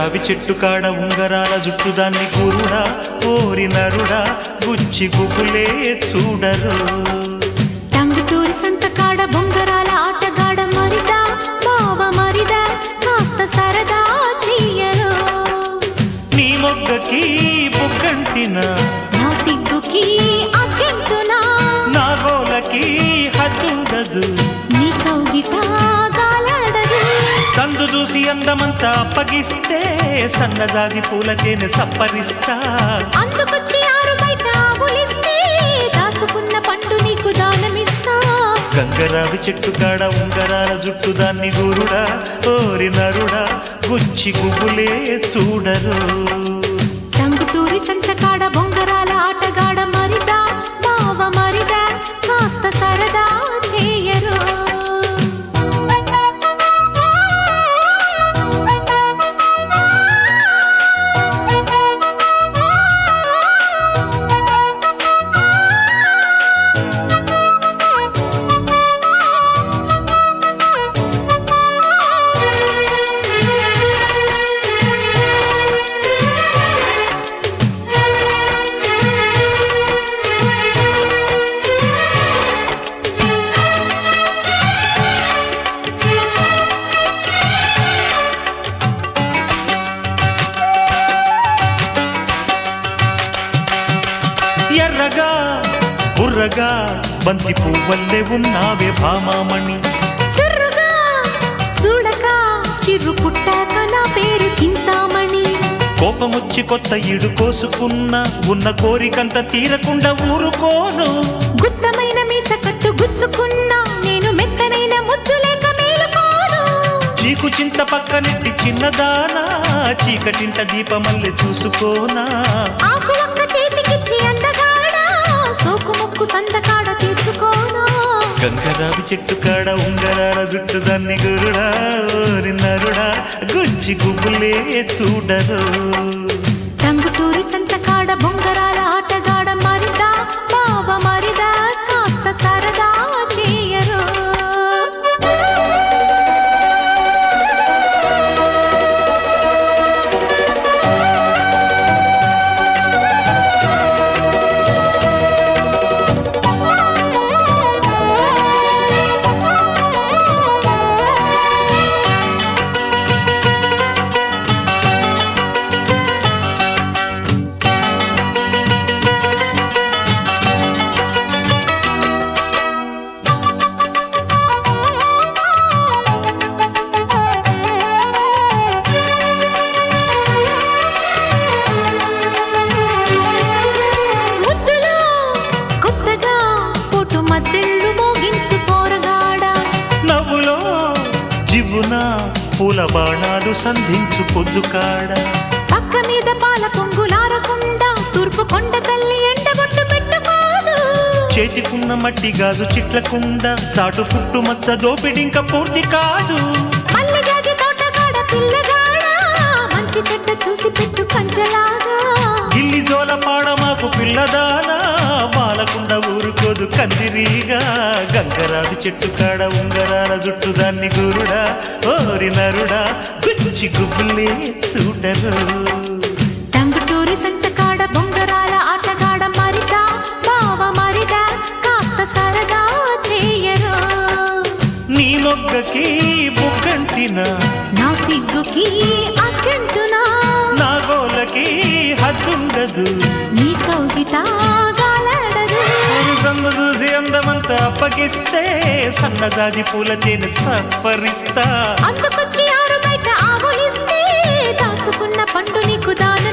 గంగరావి చెట్టు కాడ ఉంగరాల జుట్టు దాన్ని గురుడా ఓరి నరుడా గుచ్చి గుబులే చూడరు టంగుటూరి సంతకాడ బొంగరాల ఆటగాడ మరిదా బావ మరిదా కాస్త సరదా చెయ్యరు నీ మొగ్గకి బుగ్గంటిన నా సిగ్గుకి అగ్గెంటునా నా గోలకి హద్దుండదు నీ కౌగిట గాలాడదు సందు చూసి అందమంతా అప్పగిస్తే సన్నజాజి పూలతేనె సప్పరిస్తా అందుకొచ్చి ఆరు బయట ఆవులిస్తే దాచుకున్న పండు నీకు దానమిస్తా గంగరావి చెట్టు కాడ ఉంగరాల జుట్టు దాన్ని గురుడా ఓరి నరుడా గుచ్చి గుబులే చూడరు టంగుటూరి సంతకాడ బొంగరాల ఆటగాడ మరిదా బావ మరిదా కాస్త సరదా చేయరు ఎర్రగా బుర్రగా బంతి పువ్వల్లే ఉన్నావే భామామణి చుర్రుగా చూడక చిరు పుట్టాక నా పేరు చింతామణి కోపముచ్చి కొత్త ఇడు కోసుకున్న ఉన్న కోరికంత తీరకుండా ఊరుకోను గుత్తమైన మీస కట్టు గుచ్చుకున్నా నేను మెత్తనైన ముద్దు లేక మేలుకోను చీకు చింత పక్కనెట్టి చిన్నదానా చీకటింట దీపమల్లె చూసుకోనా ఆకు ఒక్క చేతికిచ్చి అందగాడా సోకు ముక్కు సందకాడ తీర్చుకోను గంగరావి చెట్టు కాడ ఉంగరాల జుట్టు దాన్ని గురుడా ఓరి నరుడా గుచ్చి గుబులే చూడరు టంగుటూరి సంతకాడ బొంగరాల ఆటగాడ మరిదా బావ మరిదా కాస్త సరదా చేయరు ముద్దులో కొత్తగా పొటు మద్దెళ్ళు మోగించు పోరగాడా నవ్వులో జివ్వున పూల బాణాలు సంధించు పొద్దు కాడ పక్క మీద పాల పొంగులారకుండా తూర్పు కొండ తల్లి ఎండగొట్టు పెట్టుకోదు చేతికున్న మట్టి గాజు చిట్లకుండా చాటు పుట్టు మచ్చ దోపిడింక పూర్తి కాదు మల్లెజాజి తోటగాడ పిల్లగాడ మంచి చెడ్డ చూసి పెట్టు కంచలాగా గిల్లి జోల పాడ మాకు పిల్లదానా వాలకుండా ఊరుకోదు కందిరీగా గంగరావి చెట్టు కాడ ఉంగరాల జుట్టు దాన్ని గురుడా ఓరి నరుడా గుచ్చి గుబ్బులే చూడరు టంగుటూరి సంతకాడ బొంగరాల ఆటగాడ మరిదా బావ మరిదా కాస్త సరదా చేయరు నీ మొగ్గకి బుగ్గంటిన నా సిగ్గుకి అగ్గంటునా నా గోలకి హద్దుండదు నీ కౌగిట గాలాడదు ఊరు సందు చూసి అందమంతా అప్పగిస్తే సన్నజాజి పూల తేనె సప్పరిస్తా అందుకొచ్చి ఆరు బయట ఆవులిస్తే దాచుకున్న పండు నీకు దాన